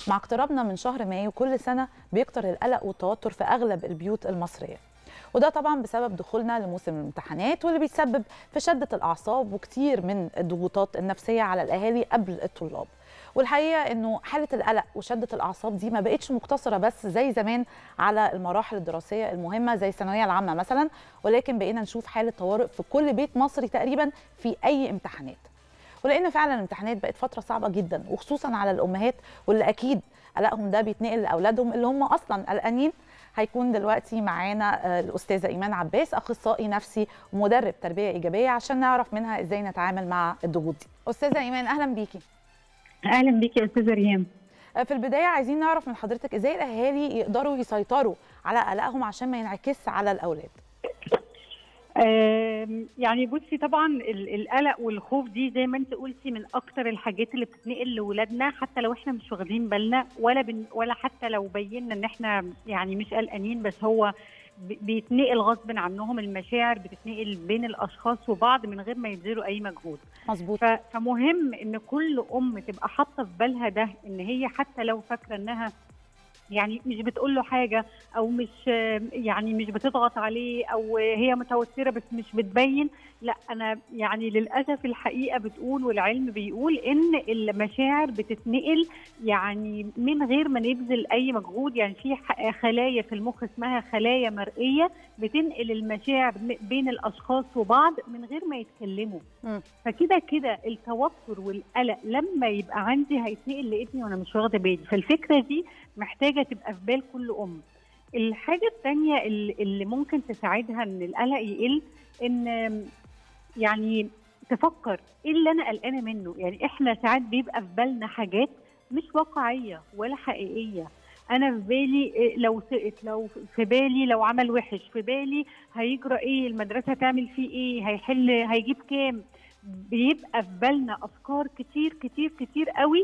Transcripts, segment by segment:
مع اقترابنا من شهر مايو كل سنة بيكتر القلق والتوتر في أغلب البيوت المصرية وده طبعا بسبب دخولنا لموسم الامتحانات واللي بيتسبب في شدة الأعصاب وكتير من الضغوطات النفسية على الأهالي قبل الطلاب والحقيقه انه حاله القلق وشده الاعصاب دي ما بقتش مقتصره بس زي زمان على المراحل الدراسيه المهمه زي الثانويه العامه مثلا ولكن بقينا نشوف حاله طوارئ في كل بيت مصري تقريبا في اي امتحانات ولان فعلا الامتحانات بقت فتره صعبه جدا وخصوصا على الامهات واللي اكيد قلقهم ده بيتنقل لاولادهم اللي هم اصلا قلقانين هيكون دلوقتي معانا الاستاذه ايمان عباس اخصائي نفسي ومدرب تربيه ايجابيه عشان نعرف منها ازاي نتعامل مع الضغوط دي استاذه ايمان اهلا بيكي اهلا بيكي يا استاذه ريم في البدايه عايزين نعرف من حضرتك ازاي الاهالي يقدروا يسيطروا على قلقهم عشان ما ينعكسش على الاولاد يعني بصي طبعا القلق والخوف دي زي ما انت قلتي من اكتر الحاجات اللي بتتنقل لاولادنا حتى لو احنا مش واخدين بالنا ولا بن ولا حتى لو بينا ان احنا يعني مش قلقانين بس هو بيتنقل غصب عنهم المشاعر بتتنقل بين الاشخاص وبعض من غير ما يبذلوا اي مجهود مظبوط فمهم ان كل ام تبقى حاطه في بالها ده ان هي حتى لو فاكره انها يعني مش بتقول له حاجه او مش يعني مش بتضغط عليه او هي متوتره بس مش بتبين لا انا يعني للاسف الحقيقه بتقول والعلم بيقول ان المشاعر بتتنقل يعني من غير ما نبذل اي مجهود يعني في خلايا في المخ اسمها خلايا مرئيه بتنقل المشاعر بين الاشخاص وبعض من غير ما يتكلموا م. فكده كده التوتر والقلق لما يبقى عندي هيتنقل لابني وانا مش واخده بالي فالفكره دي محتاجه تبقى في بال كل ام الحاجه الثانيه اللي ممكن تساعدها ان القلق يقل ان يعني تفكر ايه اللي انا قلقانه منه يعني احنا ساعات بيبقى في بالنا حاجات مش واقعيه ولا حقيقيه انا في بالي لو سقط لو في بالي لو عمل وحش في بالي هيجرى ايه المدرسه تعمل فيه ايه هيحل هيجيب كام بيبقى في بالنا افكار كتير كتير كتير قوي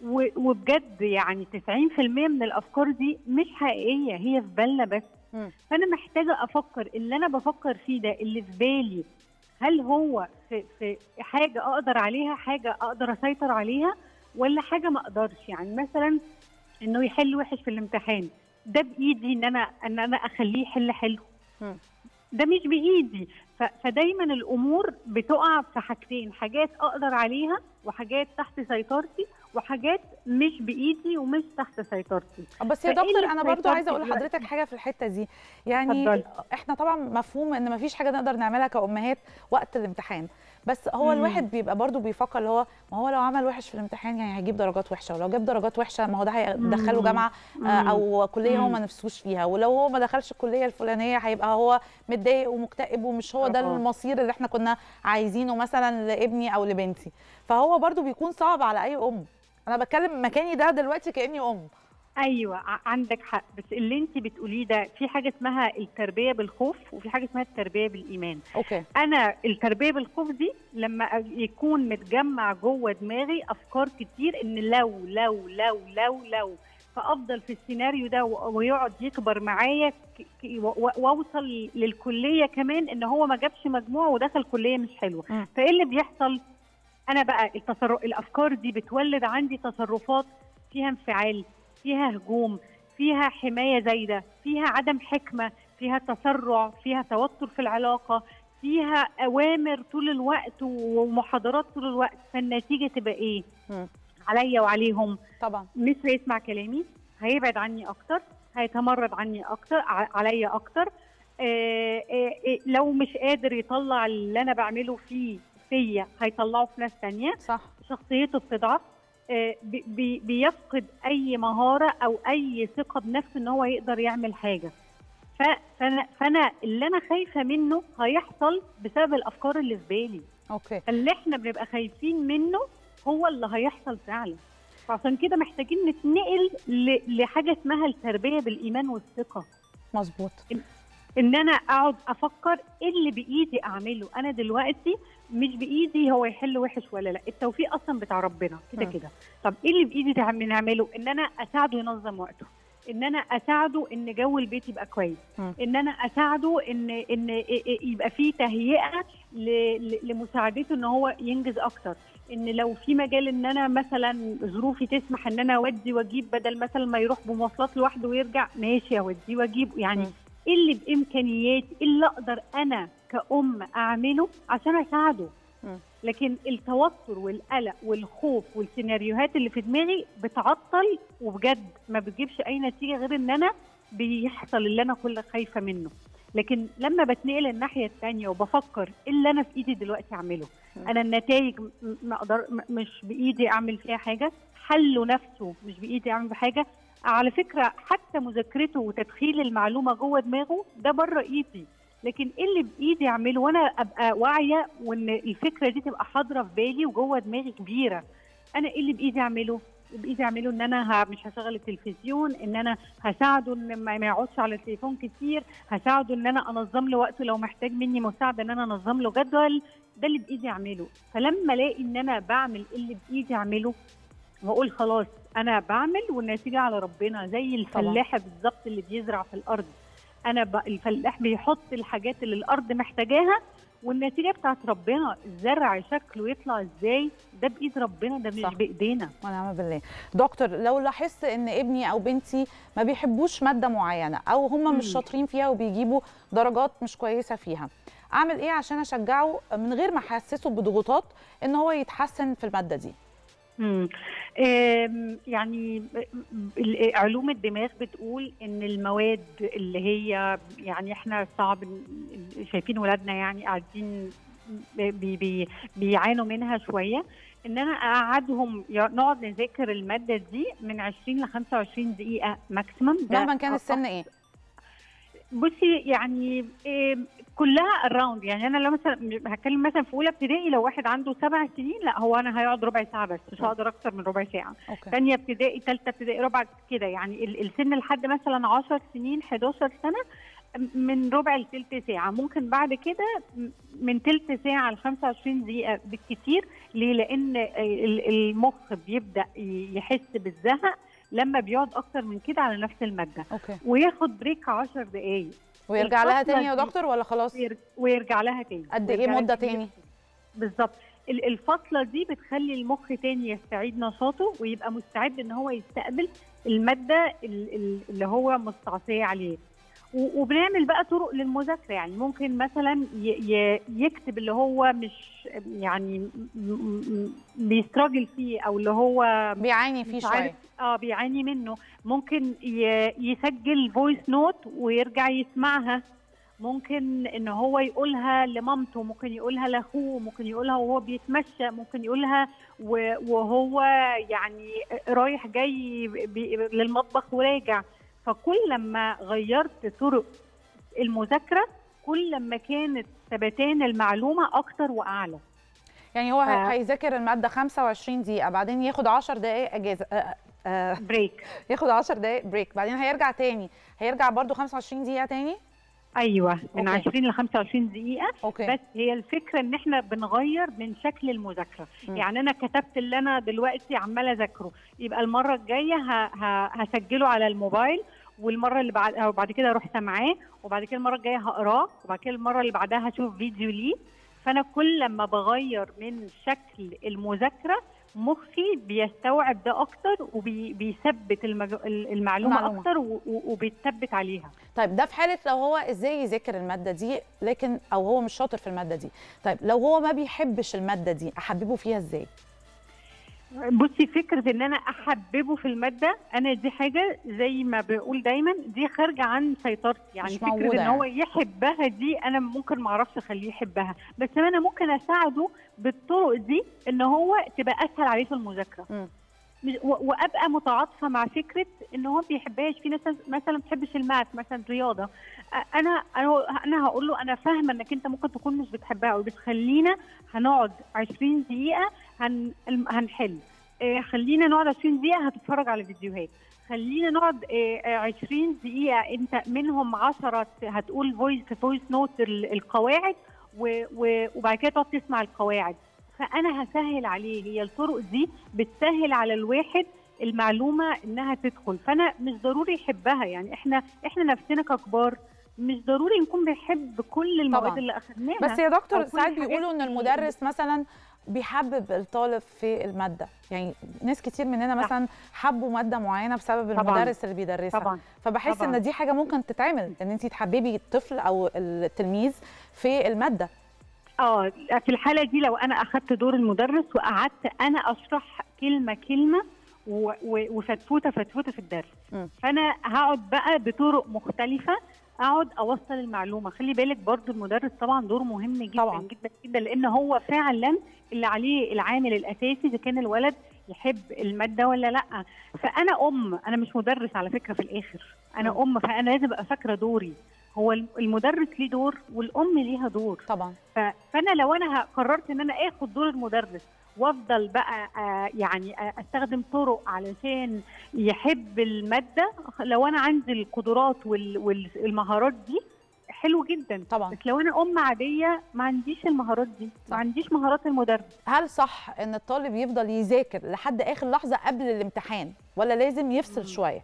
وبجد يعني 90% من الافكار دي مش حقيقيه هي في بالنا بس م. فانا محتاجه افكر اللي انا بفكر فيه ده اللي في بالي هل هو في, في حاجه اقدر عليها حاجه اقدر اسيطر عليها ولا حاجه ما اقدرش يعني مثلا انه يحل وحش في الامتحان ده بايدي ان انا ان انا اخليه يحل حلو م. ده مش بايدي فدايما الامور بتقع في حاجتين حاجات اقدر عليها وحاجات تحت سيطرتي وحاجات مش بايدي ومش تحت سيطرتي بس يا دكتور انا برضو عايزه اقول لحضرتك حاجه في الحته دي يعني فضل. احنا طبعا مفهوم ان مفيش حاجه نقدر نعملها كامهات وقت الامتحان بس هو مم. الواحد بيبقى برضو بيفكر اللي هو ما هو لو عمل وحش في الامتحان يعني هيجيب درجات وحشه ولو جاب درجات وحشه ما هو ده هيدخله جامعه آه او كليه هو ما نفسوش فيها ولو هو ما دخلش الكليه الفلانيه هيبقى هو متضايق ومكتئب ومش هو ده المصير اللي احنا كنا عايزينه مثلا لابني او لبنتي فهو برضو بيكون صعب على اي ام انا بتكلم مكاني ده دلوقتي كاني ام ايوه عندك حق بس اللي انت بتقوليه ده في حاجه اسمها التربيه بالخوف وفي حاجه اسمها التربيه بالايمان اوكي انا التربيه بالخوف دي لما يكون متجمع جوه دماغي افكار كتير ان لو لو لو لو لو فافضل في السيناريو ده ويقعد يكبر معايا واوصل للكليه كمان ان هو ما جابش مجموع ودخل كليه مش حلوه فايه اللي بيحصل انا بقى التصرف الافكار دي بتولد عندي تصرفات فيها انفعال فيها هجوم فيها حمايه زايده فيها عدم حكمه فيها تسرع فيها توتر في العلاقه فيها اوامر طول الوقت ومحاضرات طول الوقت فالنتيجه تبقى ايه م. عليا وعليهم طبعا مش هيسمع كلامي هيبعد عني اكتر هيتمرد عني اكتر عليا اكتر آآ آآ لو مش قادر يطلع اللي انا بعمله فيه فيا هيطلعه في ناس تانية صح شخصيته بتضعف بي بيفقد اي مهاره او اي ثقه بنفسه ان هو يقدر يعمل حاجه فانا فانا اللي انا خايفه منه هيحصل بسبب الافكار اللي في بالي اوكي اللي احنا بنبقى خايفين منه هو اللي هيحصل فعلا فعشان كده محتاجين نتنقل لحاجه اسمها التربيه بالايمان والثقه مظبوط ان انا اقعد افكر ايه اللي بايدي اعمله انا دلوقتي مش بايدي هو يحل وحش ولا لا التوفيق اصلا بتاع ربنا كده كده طب ايه اللي بايدي نعمله ان انا اساعده ينظم وقته ان انا اساعده ان جو البيت يبقى كويس م. ان انا اساعده ان ان يبقى في تهيئه ل- ل- لمساعدته ان هو ينجز اكتر ان لو في مجال ان انا مثلا ظروفي تسمح ان انا اودي واجيب بدل مثلا ما يروح بمواصلات لوحده ويرجع ماشي اوديه واجيب يعني م. ايه اللي بامكانياتي ايه اللي اقدر انا كأم اعمله عشان اساعده م. لكن التوتر والقلق والخوف والسيناريوهات اللي في دماغي بتعطل وبجد ما بتجيبش اي نتيجه غير ان انا بيحصل اللي انا كل خايفه منه لكن لما بتنقل الناحيه الثانيه وبفكر ايه اللي انا في ايدي دلوقتي اعمله م. انا النتائج م- ما اقدر م- مش بايدي اعمل فيها حاجه حله نفسه مش بايدي اعمل فيه حاجه على فكره حتى مذاكرته وتدخيل المعلومه جوه دماغه ده بره ايدي لكن ايه اللي بايدي اعمله وانا ابقى واعيه وان الفكره دي تبقى حاضره في بالي وجوه دماغي كبيره انا ايه اللي بايدي اعمله بايدي اعمله ان انا ه- مش هشغل التلفزيون ان انا هساعده ان ما ما يقعدش على التليفون كتير هساعده ان انا انظم له وقته لو محتاج مني مساعده ان انا انظم له جدول ده اللي بايدي اعمله فلما الاقي ان انا بعمل اللي بايدي اعمله واقول خلاص انا بعمل والنتيجه على ربنا زي الفلاحه بالظبط اللي بيزرع في الارض انا ب... الفلاح بيحط الحاجات اللي الارض محتاجاها والنتيجه بتاعت ربنا الزرع شكله يطلع ازاي ده بايد ربنا ده مش صح. بايدينا ونعم بالله دكتور لو لاحظت ان ابني او بنتي ما بيحبوش ماده معينه او هم مش مم. شاطرين فيها وبيجيبوا درجات مش كويسه فيها اعمل ايه عشان اشجعه من غير ما احسسه بضغوطات ان هو يتحسن في الماده دي مم. آم، يعني ال- علوم الدماغ بتقول ان المواد اللي هي يعني احنا صعب ن- شايفين ولادنا يعني قاعدين بي بي بيعانوا منها شويه ان انا اقعدهم ي- نقعد نذاكر الماده دي من 20 ل 25 دقيقه ماكسيمم مهما كان السن ايه بصي يعني إيه كلها اراوند يعني انا لو مثلا هتكلم مثلا في اولى ابتدائي لو واحد عنده سبع سنين لا هو انا هيقعد ربع ساعه بس مش هقدر اكتر من ربع ساعه اوكي ثانيه ابتدائي ثالثه ابتدائي رابعه كده يعني ال- السن لحد مثلا 10 سنين 11 سنه م- من ربع لثلث ساعه ممكن بعد كده م- من ثلث ساعه ل 25 دقيقه بالكثير ليه لان ال- المخ بيبدا ي- يحس بالزهق لما بيقعد اكتر من كده على نفس الماده اوكي وياخد بريك 10 دقائق ويرجع لها الفترة تاني يا دي- دكتور ولا خلاص وير- ويرجع لها تاني قد إيه ويرجع لها مدة تاني؟ بالظبط ال- الفترة دي بتخلي المخ تاني يستعيد نشاطه ويبقى مستعد ان هو يستقبل المادة ال- ال- اللي هو مستعصية عليه و- وبنعمل بقى طرق للمذاكرة يعني ممكن مثلا ي- ي- يكتب اللي هو مش يعني م- م- بيستراجل فيه او اللي هو بيعاني فيه مش عارف شويه اه بيعاني منه ممكن ي- يسجل فويس نوت ويرجع يسمعها ممكن ان هو يقولها لمامته ممكن يقولها لاخوه ممكن يقولها وهو بيتمشى ممكن يقولها و- وهو يعني رايح جاي بي- للمطبخ وراجع فكل لما غيرت طرق المذاكره كل لما كانت ثبتان المعلومه اكتر واعلى يعني هو ف- هيذاكر الماده 25 دقيقه بعدين ياخد 10 دقائق اجازه آه، آه، بريك ياخد 10 دقائق بريك بعدين هيرجع تاني هيرجع برضو 25 دقيقه تاني ايوه من أوكي. 20 ل 25 دقيقه اوكي بس هي الفكره ان احنا بنغير من شكل المذاكره م. يعني انا كتبت اللي انا دلوقتي عماله اذاكره يبقى المره الجايه ه... ه... هسجله على الموبايل والمره اللي بعد أو بعد كده اروح سامعاه وبعد كده المره الجايه هقراه وبعد كده المره اللي بعدها هشوف فيديو ليه فانا كل لما بغير من شكل المذاكره مخي بيستوعب ده اكتر وبيثبت المج... المعلومه, المعلومة. اكتر و... و- وبيتثبت عليها طيب ده في حاله لو هو ازاي يذاكر الماده دي لكن او هو مش شاطر في الماده دي طيب لو هو ما بيحبش الماده دي احببه فيها ازاي بصي فكرة ان انا احببه في المادة انا دي حاجة زي ما بقول دايما دي خارجة عن سيطرتي يعني مش فكرة موجودة ان يعني. هو يحبها دي انا ممكن ما اعرفش اخليه يحبها بس انا ممكن اساعده بالطرق دي ان هو تبقى اسهل عليه في المذاكرة مم. مش- و- وابقى متعاطفه مع فكره ان هو ما بيحبهاش في ناس مثلا ما بتحبش الماث مثلا رياضه أ- انا انا انا هقول له انا فاهمه انك انت ممكن تكون مش بتحبها قوي بس خلينا هنقعد 20 دقيقه هن هنحل إيه، خلينا نقعد 20 دقيقه هتتفرج على فيديوهات خلينا نقعد إيه، 20 دقيقه انت منهم 10 هتقول فويس فويس نوت القواعد و- و- وبعد كده تقعد تسمع القواعد فانا هسهل عليه هي الطرق دي بتسهل على الواحد المعلومه انها تدخل فانا مش ضروري يحبها يعني احنا احنا نفسنا ككبار مش ضروري نكون بنحب كل المواد طبعاً. اللي اخذناها بس يا أو دكتور كل ساعات الحاجات بيقولوا ان اللي- المدرس مثلا بيحبب الطالب في الماده يعني ناس كتير مننا صح. مثلا حبوا ماده معينه بسبب طبعاً. المدرس اللي بيدرسها طبعا فبحس طبعاً. ان دي حاجه ممكن تتعمل ان انت تحببي الطفل او التلميذ في الماده اه في الحاله دي لو انا اخذت دور المدرس وقعدت انا اشرح كلمه كلمه و- و- وفتفوته فتفوته في الدرس مم. فانا هقعد بقى بطرق مختلفه اقعد اوصل المعلومه خلي بالك برضو المدرس طبعا دور مهم جدا طبعاً. جدا جدا لان هو فعلا اللي عليه العامل الاساسي اذا كان الولد يحب الماده ولا لا فانا ام انا مش مدرس على فكره في الاخر انا مم. ام فانا لازم ابقى فاكره دوري هو المدرس ليه دور والام ليها دور طبعا ف- فانا لو انا ه- قررت ان انا اخد دور المدرس وافضل بقى آه، يعني آه، استخدم طرق علشان يحب الماده لو انا عندي القدرات وال- والمهارات دي حلو جدا طبعا بس لو انا ام عاديه ما عنديش المهارات دي صح. ما عنديش مهارات المدرس هل صح ان الطالب يفضل يذاكر لحد اخر لحظه قبل الامتحان ولا لازم يفصل مم. شويه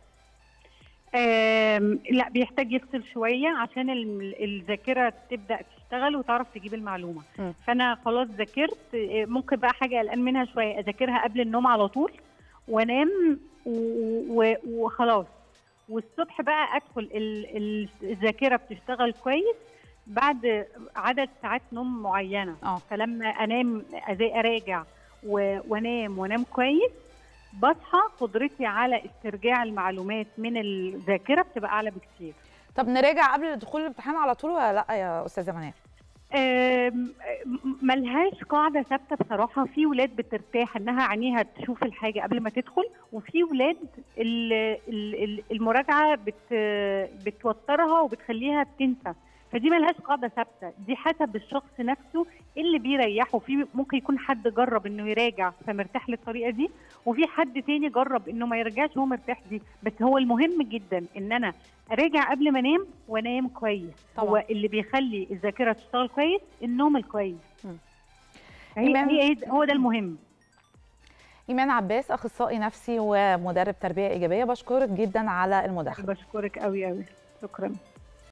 آم، لا بيحتاج يفصل شويه عشان ال- الذاكره تبدا تشتغل وتعرف تجيب المعلومه مم. فانا خلاص ذاكرت آه، ممكن بقى حاجه قلقان منها شويه اذاكرها قبل النوم على طول وانام و- و- وخلاص والصبح بقى ادخل ال- ال- الذاكره بتشتغل كويس بعد عدد ساعات نوم معينه اه فلما انام أزي- اراجع و- وانام وانام كويس بصحى قدرتي على استرجاع المعلومات من الذاكره بتبقى اعلى بكتير طب نراجع قبل دخول الامتحان على طول ولا لا يا استاذه منال آم، ملهاش قاعدة ثابتة بصراحة في ولاد بترتاح انها عينيها تشوف الحاجة قبل ما تدخل وفي ولاد ال- ال- ال- المراجعة بت بتوترها وبتخليها تنسى فدي ملهاش قاعدة ثابتة دي حسب الشخص نفسه اللي بيريحه في ممكن يكون حد جرب انه يراجع فمرتاح للطريقة دي وفي حد تاني جرب انه ما يرجعش وهو مرتاح دي بس هو المهم جدا ان انا اراجع قبل ما انام وانام كويس طبعاً. هو اللي بيخلي الذاكره تشتغل كويس النوم الكويس مم. هي إيمان. هي هو ده المهم ايمان عباس اخصائي نفسي ومدرب تربيه ايجابيه بشكرك جدا على المداخله بشكرك قوي قوي شكرا